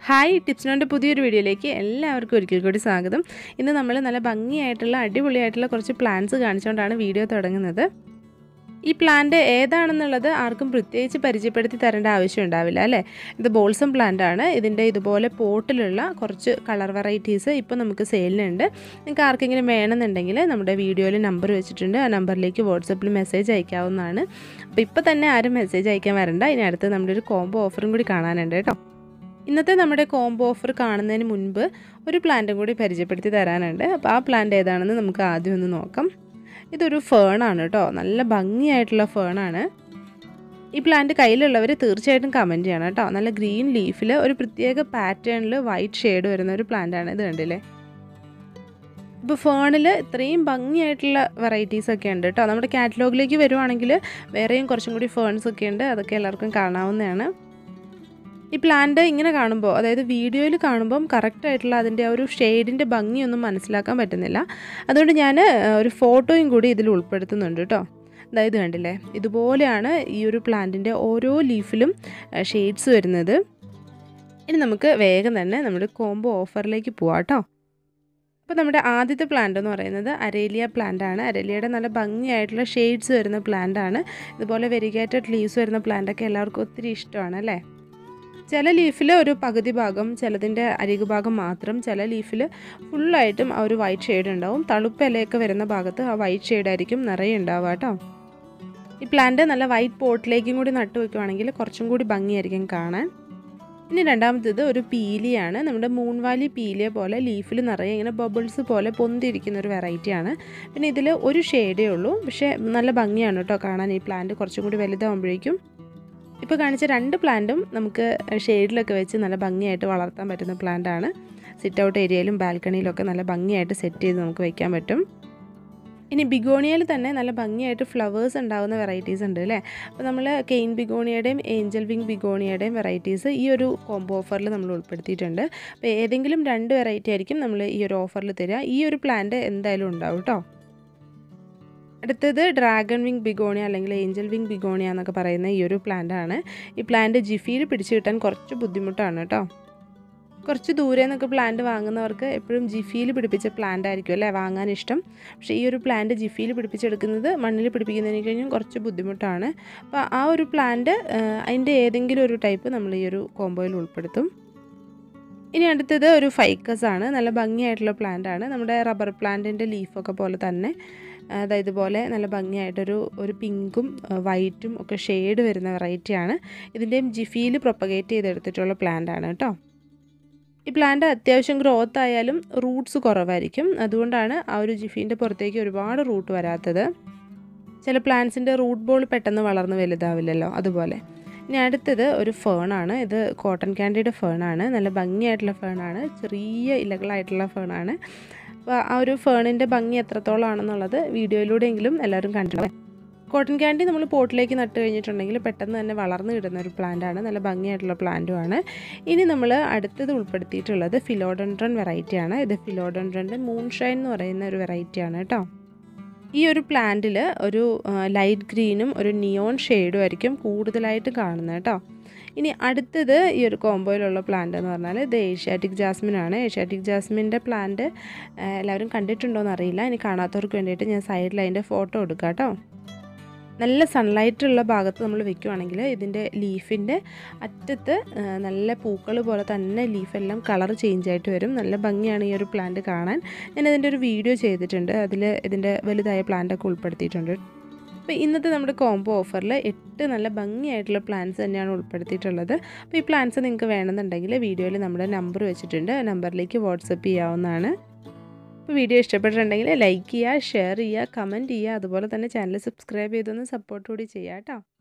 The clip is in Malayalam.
ഹായ് ടിപ്സിനോൻ്റെ പുതിയൊരു വീഡിയോയിലേക്ക് എല്ലാവർക്കും ഒരിക്കൽ കൂടി സ്വാഗതം ഇന്ന് നമ്മൾ നല്ല ഭംഗിയായിട്ടുള്ള അടിപൊളിയായിട്ടുള്ള കുറച്ച് പ്ലാന്റ്സ് കാണിച്ചുകൊണ്ടാണ് വീഡിയോ തുടങ്ങുന്നത് ഈ പ്ലാന്റ് ഏതാണെന്നുള്ളത് ആർക്കും പ്രത്യേകിച്ച് പരിചയപ്പെടുത്തി തരേണ്ട ആവശ്യം ഉണ്ടാവില്ല അല്ലേ ഇത് ബോൾസം പ്ലാന്റ് ആണ് ഇതിൻ്റെ ഇതുപോലെ പോട്ടിലുള്ള കുറച്ച് കളർ വെറൈറ്റീസ് ഇപ്പോൾ നമുക്ക് സെയിലിനുണ്ട് നിങ്ങൾക്ക് ആർക്കെങ്കിലും വേണമെന്നുണ്ടെങ്കിൽ നമ്മുടെ വീഡിയോയിൽ നമ്പർ വെച്ചിട്ടുണ്ട് ആ നമ്പറിലേക്ക് വാട്സപ്പിൽ മെസ്സേജ് അയക്കാവുന്നതാണ് അപ്പോൾ ഇപ്പോൾ തന്നെ ആരും മെസ്സേജ് അയക്കാൻ വരണ്ട ഇനി അടുത്ത് നമ്മുടെ ഒരു കോംബോ ഓഫറും കൂടി കാണാനുണ്ട് കേട്ടോ ഇന്നത്തെ നമ്മുടെ കോംബോ ഓഫർ കാണുന്നതിന് മുൻപ് ഒരു പ്ലാന്റും കൂടി പരിചയപ്പെടുത്തി തരാനുണ്ട് അപ്പോൾ ആ പ്ലാന്റ് ഏതാണെന്ന് നമുക്ക് ആദ്യം ഒന്ന് നോക്കാം ഇതൊരു ഫേണാണ് കേട്ടോ നല്ല ഭംഗിയായിട്ടുള്ള ഫേണാണ് ഈ പ്ലാന്റ് കയ്യിലുള്ളവർ തീർച്ചയായിട്ടും കമൻറ്റ് ചെയ്യണം കേട്ടോ നല്ല ഗ്രീൻ ലീഫിൽ ഒരു പ്രത്യേക പാറ്റേണിൽ വൈറ്റ് ഷെയ്ഡ് വരുന്ന ഒരു പ്ലാന്റാണ് ഇത് കണ്ടില്ലേ ഇപ്പോൾ ഫേണിൽ ഇത്രയും ഭംഗിയായിട്ടുള്ള വെറൈറ്റീസ് ഒക്കെ ഉണ്ട് കേട്ടോ നമ്മുടെ കാറ്റലോഗിലേക്ക് വരുവാണെങ്കിൽ വേറെയും കുറച്ചും കൂടി ഫേൺസ് ഒക്കെ ഉണ്ട് അതൊക്കെ എല്ലാവർക്കും കാണാവുന്നതാണ് ഈ പ്ലാന്റ് ഇങ്ങനെ കാണുമ്പോൾ അതായത് വീഡിയോയിൽ കാണുമ്പം കറക്റ്റായിട്ടുള്ള അതിൻ്റെ ആ ഒരു ഷെയ്ഡിൻ്റെ ഭംഗിയൊന്നും മനസ്സിലാക്കാൻ പറ്റുന്നില്ല അതുകൊണ്ട് ഞാൻ ഒരു ഫോട്ടോയും കൂടി ഇതിൽ ഉൾപ്പെടുത്തുന്നുണ്ട് കേട്ടോ അതായത് കണ്ടില്ലേ ഇതുപോലെയാണ് ഈ ഒരു പ്ലാന്റിൻ്റെ ഓരോ ലീഫിലും ഷെയ്ഡ്സ് വരുന്നത് ഇനി നമുക്ക് വേഗം തന്നെ നമ്മുടെ കോംബോ ഓഫറിലേക്ക് പോവാം കേട്ടോ അപ്പോൾ നമ്മുടെ ആദ്യത്തെ പ്ലാന്റ് എന്ന് പറയുന്നത് അരേലിയ പ്ലാന്റ് ആണ് അരേലിയയുടെ നല്ല ഭംഗിയായിട്ടുള്ള ഷെയ്ഡ്സ് വരുന്ന പ്ലാന്റ് ആണ് ഇതുപോലെ വെരിഗേറ്റഡ് ലീവ്സ് വരുന്ന പ്ലാന്റൊക്കെ എല്ലാവർക്കും ഒത്തിരി ഇഷ്ടമാണ് അല്ലേ ചില ലീഫിൽ ഒരു പകുതി ഭാഗം ചിലതിൻ്റെ അരികു ഭാഗം മാത്രം ചില ലീഫിൽ ഫുള്ളായിട്ടും ആ ഒരു വൈറ്റ് ഷെയ്ഡ് ഉണ്ടാവും തളുപ്പ് ഇലയൊക്കെ വരുന്ന ഭാഗത്ത് ആ വൈറ്റ് ഷെയ്ഡായിരിക്കും നിറയെ ഉണ്ടാവുക കേട്ടോ ഈ പ്ലാന്റ് നല്ല വൈറ്റ് പോട്ടിലേക്കും കൂടി നട്ടു വെക്കുവാണെങ്കിൽ കുറച്ചും കൂടി ഭംഗിയായിരിക്കും കാണാൻ ഇനി രണ്ടാമത്തേത് ഒരു പീലിയാണ് നമ്മുടെ മൂൺവാലി പീലിയ പോലെ ലീഫിൽ നിറയെ ഇങ്ങനെ ബബിൾസ് പോലെ പൊന്തിരിക്കുന്ന ഒരു വെറൈറ്റിയാണ് പിന്നെ ഇതിൽ ഒരു ഷെയ്ഡേ ഉള്ളൂ പക്ഷേ നല്ല ഭംഗിയാണ് കേട്ടോ കാണാൻ ഈ പ്ലാന്റ് കുറച്ചും കൂടി വലുതാകുമ്പോഴേക്കും ഇപ്പോൾ കാണിച്ച രണ്ട് പ്ലാന്റും നമുക്ക് ഷെയ്ഡിലൊക്കെ വെച്ച് നല്ല ഭംഗിയായിട്ട് വളർത്താൻ പറ്റുന്ന പ്ലാന്റാണ് സിറ്റ് ഔട്ട് ഏരിയയിലും ബാൽക്കണിയിലൊക്കെ നല്ല ഭംഗിയായിട്ട് സെറ്റ് ചെയ്ത് നമുക്ക് വയ്ക്കാൻ പറ്റും ഇനി ബിഗോണിയയിൽ തന്നെ നല്ല ഭംഗിയായിട്ട് ഫ്ലവേഴ്സ് ഉണ്ടാകുന്ന വെറൈറ്റീസ് ഉണ്ട് അല്ലേ അപ്പോൾ നമ്മൾ കെയിൻ ബിഗോണിയയുടെയും ഏഞ്ചൽ വിങ് ബിഗോണിയയുടെയും വെറൈറ്റീസ് ഈ ഒരു കോംബോ ഓഫറിൽ നമ്മൾ ഉൾപ്പെടുത്തിയിട്ടുണ്ട് അപ്പോൾ ഏതെങ്കിലും രണ്ട് വെറൈറ്റി ആയിരിക്കും നമ്മൾ ഈ ഒരു ഓഫറിൽ തരിക ഈ ഒരു പ്ലാന്റ് എന്തായാലും ഉണ്ടാവും കേട്ടോ അടുത്തത് ഡ്രാഗൺ വിങ് ബിഗോണിയ അല്ലെങ്കിൽ ഏഞ്ചൽ വിങ് ബിഗോണിയ എന്നൊക്കെ പറയുന്ന ഈ ഒരു പ്ലാന്റ് ആണ് ഈ പ്ലാന്റ് ജിഫിയിൽ പിടിച്ചു കിട്ടാൻ കുറച്ച് ബുദ്ധിമുട്ടാണ് കേട്ടോ കുറച്ച് ദൂരെ നിന്നൊക്കെ പ്ലാന്റ് വാങ്ങുന്നവർക്ക് എപ്പോഴും ജിഫിയിൽ പിടിപ്പിച്ച പ്ലാന്റ് ആയിരിക്കും അല്ലേ വാങ്ങാൻ ഇഷ്ടം പക്ഷേ ഈ ഒരു പ്ലാന്റ് ജിഫിയിൽ പിടിപ്പിച്ചെടുക്കുന്നത് മണ്ണിൽ പിടിപ്പിക്കുന്നതിന് കഴിഞ്ഞും കുറച്ച് ബുദ്ധിമുട്ടാണ് അപ്പോൾ ആ ഒരു പ്ലാന്റ് അതിൻ്റെ ഏതെങ്കിലും ഒരു ടൈപ്പ് നമ്മൾ ഈ ഒരു കോംബോയിൽ ഉൾപ്പെടുത്തും ഇനി അടുത്തത് ഒരു ഫൈക്കസ് ആണ് നല്ല ഭംഗിയായിട്ടുള്ള പ്ലാന്റ് ആണ് നമ്മുടെ റബ്ബർ പ്ലാന്റിൻ്റെ ലീഫൊക്കെ പോലെ തന്നെ അതായത് ഇതുപോലെ നല്ല ഭംഗിയായിട്ടൊരു ഒരു പിങ്കും വൈറ്റും ഒക്കെ ഷെയ്ഡ് വരുന്ന വെറൈറ്റിയാണ് ഇതിൻ്റെയും ജിഫിയിൽ പ്രൊപ്പഗേറ്റ് ചെയ്തെടുത്തിട്ടുള്ള പ്ലാന്റ് ആണ് കേട്ടോ ഈ പ്ലാന്റ് അത്യാവശ്യം ഗ്രോത്ത് ആയാലും റൂട്ട്സ് കുറവായിരിക്കും അതുകൊണ്ടാണ് ആ ഒരു ജിഫീൻ്റെ പുറത്തേക്ക് ഒരുപാട് റൂട്ട് വരാത്തത് ചില പ്ലാന്റ്സിൻ്റെ റൂട്ട് ബോൾ പെട്ടെന്ന് വളർന്ന് വലുതാവില്ലല്ലോ അതുപോലെ ഇനി അടുത്തത് ഒരു ഫേണാണ് ഇത് കോട്ടൺ ക്യാൻഡിയുടെ ഫേണാണ് നല്ല ഭംഗിയായിട്ടുള്ള ഫേണാണ് ചെറിയ ഇലകളായിട്ടുള്ള ഫേണാണ് അപ്പോൾ ആ ഒരു ഫേണിൻ്റെ ഭംഗി എത്രത്തോളം ആണെന്നുള്ളത് വീഡിയോയിലൂടെയെങ്കിലും എല്ലാവരും കണ്ടിട്ടുണ്ട് കോട്ടൺ ക്യാൻഡി നമ്മൾ പോട്ടിലേക്ക് നട്ട് കഴിഞ്ഞിട്ടുണ്ടെങ്കിൽ പെട്ടെന്ന് തന്നെ വളർന്നു കിട്ടുന്ന ഒരു പ്ലാന്റാണ് നല്ല ഭംഗിയായിട്ടുള്ള പ്ലാന്റുമാണ് ഇനി നമ്മൾ അടുത്തത് ഉൾപ്പെടുത്തിയിട്ടുള്ളത് ഫിലോഡൻഡ്രൻ വെറൈറ്റിയാണ് ഇത് ഫിലോഡൻഡ്രൻ്റെ മൂൺഷൈൻ എന്ന് പറയുന്ന ഒരു വെറൈറ്റിയാണ് കേട്ടോ ഈ ഒരു പ്ലാന്റിൽ ഒരു ലൈറ്റ് ഗ്രീനും ഒരു നിയോൺ ഷെയ്ഡും ആയിരിക്കും കൂടുതലായിട്ട് കാണുന്നത് കേട്ടോ ഇനി അടുത്തത് ഈ ഒരു കോംബോയിലുള്ള പ്ലാന്റ് എന്ന് പറഞ്ഞാൽ ഇത് ഏഷ്യാറ്റിക് ജാസ്മിൻ ആണ് ഏഷ്യാറ്റിക് ജാസ്മിൻ്റെ പ്ലാന്റ് എല്ലാവരും കണ്ടിട്ടുണ്ടോ എന്ന് അറിയില്ല ഇനി കാണാത്തവർക്ക് വേണ്ടിയിട്ട് ഞാൻ സൈഡിൽ അതിൻ്റെ ഫോട്ടോ എടുക്കാം കേട്ടോ നല്ല സൺലൈറ്റ് ഉള്ള ഭാഗത്ത് നമ്മൾ വെക്കുവാണെങ്കിൽ ഇതിൻ്റെ ലീഫിൻ്റെ അറ്റത്ത് നല്ല പൂക്കൾ പോലെ തന്നെ ലീഫെല്ലാം കളർ ചേഞ്ച് ആയിട്ട് വരും നല്ല ഭംഗിയാണ് ഈ ഒരു പ്ലാന്റ് കാണാൻ ഞാൻ ഇതിൻ്റെ ഒരു വീഡിയോ ചെയ്തിട്ടുണ്ട് അതിൽ ഇതിൻ്റെ വലുതായ പ്ലാന്റൊക്കെ ഉൾപ്പെടുത്തിയിട്ടുണ്ട് അപ്പോൾ ഇന്നത്തെ നമ്മുടെ കോംബോ ഓഫറിൽ എട്ട് നല്ല ഭംഗിയായിട്ടുള്ള പ്ലാൻസ് തന്നെയാണ് ഉൾപ്പെടുത്തിയിട്ടുള്ളത് അപ്പോൾ ഈ പ്ലാൻസ് നിങ്ങൾക്ക് വേണമെന്നുണ്ടെങ്കിൽ വീഡിയോയിൽ നമ്മുടെ നമ്പർ വെച്ചിട്ടുണ്ട് ആ നമ്പറിലേക്ക് വാട്സപ്പ് ചെയ്യാവുന്നതാണ് അപ്പോൾ വീഡിയോ ഇഷ്ടപ്പെട്ടിട്ടുണ്ടെങ്കിൽ ലൈക്ക് ചെയ്യുക ഷെയർ ചെയ്യുക കമൻറ്റ് ചെയ്യുക അതുപോലെ തന്നെ ചാനൽ സബ്സ്ക്രൈബ് ചെയ്തൊന്ന് സപ്പോർട്ട് കൂടി ചെയ്യുക കേട്ടോ